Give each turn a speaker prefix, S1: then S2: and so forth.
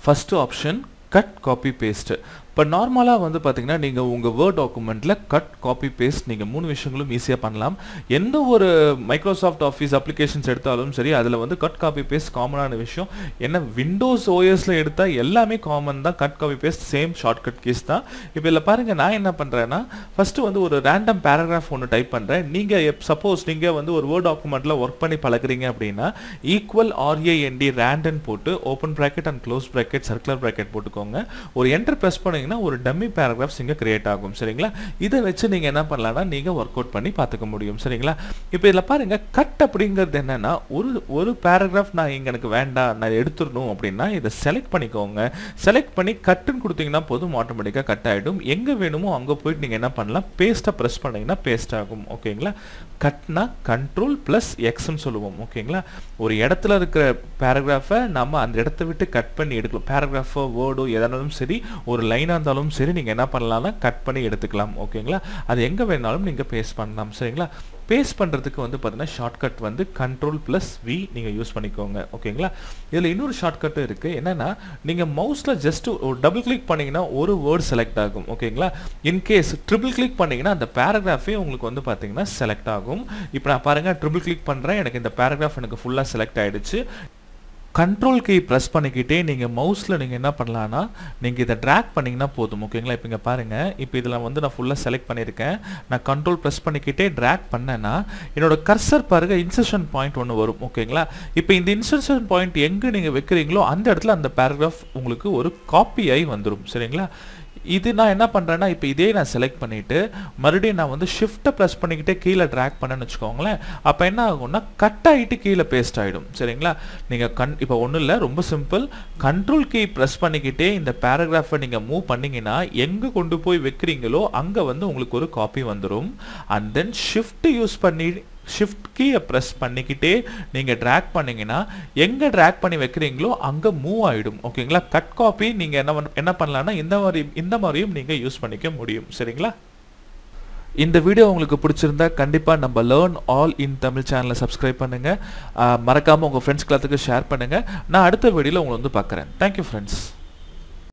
S1: first option cut copy paste இப்போ நார்மலாக வந்து பார்த்தீங்கன்னா நீங்கள் உங்கள் வேர்ட் டாக்குமெண்ட்டில் கட் காப்பி பேஸ்ட் நீங்கள் மூணு விஷயங்களும் ஈஸியாக பண்ணலாம் எந்த ஒரு மைக்ரோசாஃப்ட் ஆஃபீஸ் அப்ளிகேஷன்ஸ் எடுத்தாலும் சரி அதில் வந்து கட் காப்பி பேஸ்ட் காமனான விஷயம் என்ன விண்டோஸ் ஓஎஸில் எடுத்தால் எல்லாமே காமன் தான் cut copy paste same shortcut keys தான் இப்போ இதில் பாருங்கள் நான் என்ன பண்ணுறேன்னா ஃபஸ்ட்டு வந்து ஒரு ரேண்டம் பேராகிராஃப் ஒன்று டைப் பண்ணுறேன் நீங்கள் சப்போஸ் நீங்கள் வந்து ஒரு வேர்ட் டாக்குமெண்ட்டில் ஒர்க் பண்ணி பழகுறீங்க அப்படின்னா ஈக்குவல் ஆர்ஏஎன்டி ரேண்டன் போட்டு open bracket and close bracket circular bracket போட்டுக்கோங்க ஒரு என்டர் ப்ரெஸ் பண்ணி பண்ணீங்கன்னா ஒரு டம்மி பேராகிராஃப்ஸ் இங்கே கிரியேட் ஆகும் சரிங்களா இதை வச்சு நீங்கள் என்ன பண்ணலாம்னா நீங்கள் ஒர்க் அவுட் பண்ணி பார்த்துக்க முடியும் சரிங்களா இப்போ இதில் பாருங்கள் கட் அப்படிங்கிறது என்னன்னா ஒரு ஒரு பேராகிராஃப் நான் இங்கே எனக்கு வேண்டாம் நான் எடுத்துடணும் அப்படின்னா இதை செலக்ட் பண்ணிக்கோங்க செலக்ட் பண்ணி கட்டுன்னு கொடுத்தீங்கன்னா போதும் ஆட்டோமேட்டிக்காக கட் ஆகிடும் எங்கே வேணுமோ அங்கே போயிட்டு நீங்கள் என்ன பண்ணலாம் பேஸ்ட்டை ப்ரெஸ் பண்ணிங்கன்னா பேஸ்ட் ஆகும் ஓகேங்களா கட்னா கண்ட்ரோல் ப்ளஸ் எக்ஸ்ன்னு சொல்லுவோம் ஓகேங்களா ஒரு இடத்துல இருக்கிற பேராகிராஃபை நம்ம அந்த இடத்த விட்டு கட் பண்ணி எடுக்கலாம் பேராகிராஃபோ வேர்டோ எதானாலும் சரி ஒரு லைனாக இருந்தாலும் சரி நீங்கள் என்ன பண்ணலாம்னா கட் பண்ணி எடுத்துக்கலாம் ஓகேங்களா அது எங்கே வேணாலும் நீங்கள் பேஸ்ட் பண்ணலாம் சரிங்களா பேஸ்ட் பண்ணுறதுக்கு வந்து பார்த்தீங்கன்னா ஷார்ட்கட் வந்து கண்ட்ரோல் ப்ளஸ் வி நீங்கள் யூஸ் பண்ணிக்கோங்க ஓகேங்களா இதில் இன்னொரு ஷார்ட்கட்டும் இருக்குது என்னென்னா நீங்கள் மவுஸில் ஜஸ்ட் ஒரு டபுள் கிளிக் பண்ணிங்கன்னா ஒரு வேர்ட் செலக்ட் ஆகும் ஓகேங்களா இன்கேஸ் ட்ரிபிள் கிளிக் பண்ணிங்கன்னா அந்த பேராகிராஃபே உங்களுக்கு வந்து பார்த்தீங்கன்னா செலக்ட் ஆகும் இப்போ நான் பாருங்கள் ட்ரிபிள் கிளிக் பண்ணுறேன் எனக்கு இந்த பேராகிராஃப் எனக்கு ஃபுல்லாக செலக்ட் ஆகிடுச்சு கண்ட்ரோல் கீ ப்ரெஸ் பண்ணிக்கிட்டே நீங்கள் மவுஸில் நீங்கள் என்ன பண்ணலான்னா நீங்கள் இதை ட்ராக் பண்ணிங்கன்னா போதும் ஓகேங்களா இப்போ இங்கே பாருங்கள் இப்போ இதில் வந்து நான் ஃபுல்லாக செலக்ட் பண்ணியிருக்கேன் நான் கண்ட்ரோல் ப்ரெஸ் பண்ணிக்கிட்டே ட்ராக் பண்ணேன்னா என்னோட கர்சர் பாருங்கள் இன்சர்ஷன் பாயிண்ட் ஒன்று வரும் ஓகேங்களா இப்போ இந்த இன்சர்ஷன் பாயிண்ட் எங்கே நீங்கள் வைக்கிறீங்களோ அந்த இடத்துல அந்த பேராகிராஃப் உங்களுக்கு ஒரு காப்பி ஆகி வந்துடும் சரிங்களா இது நான் என்ன பண்ணுறேன்னா இப்போ இதே நான் செலக்ட் பண்ணிவிட்டு மறுபடியும் நான் வந்து ஷிஃப்ட்டை ப்ரெஸ் பண்ணிக்கிட்டே கீழே ட்ராக் பண்ணேன்னு வச்சுக்கோங்களேன் அப்போ என்ன ஆகும்னா கட் ஆகிட்டு கீழே பேஸ்ட் ஆகிடும் சரிங்களா நீங்கள் கண் இப்போ ஒன்றும் இல்லை ரொம்ப சிம்பிள் கண்ட்ரோல் கீ ப்ரெஸ் பண்ணிக்கிட்டே இந்த பேராகிராஃபை நீங்கள் மூவ் பண்ணிங்கன்னா எங்கே கொண்டு போய் வைக்கிறீங்களோ அங்கே வந்து உங்களுக்கு ஒரு காப்பி வந்துடும் அண்ட் தென் ஷிஃப்ட் யூஸ் பண்ணி ஷிஃப்ட் கீயை ப்ரெஸ் பண்ணிக்கிட்டே நீங்கள் ட்ராக் பண்ணிங்கன்னா எங்கே ட்ராக் பண்ணி வைக்கிறீங்களோ அங்கே மூவ் ஆகிடும் ஓகேங்களா கட் காப்பி நீங்கள் என்ன என்ன பண்ணலான்னா இந்த மாதிரி இந்த மாதிரியும் நீங்கள் யூஸ் பண்ணிக்க முடியும் சரிங்களா இந்த வீடியோ உங்களுக்கு பிடிச்சிருந்தா கண்டிப்பாக நம்ம லேர்ன் ஆல் இன் தமிழ் சேனலை சப்ஸ்கிரைப் பண்ணுங்கள் மறக்காமல் உங்கள் ஃப்ரெண்ட்ஸ் எல்லாத்துக்கும் ஷேர் பண்ணுங்கள் நான் அடுத்த வீடியோவில் உங்களை வந்து பார்க்குறேன் தேங்க்யூ ஃப்ரெண்ட்ஸ்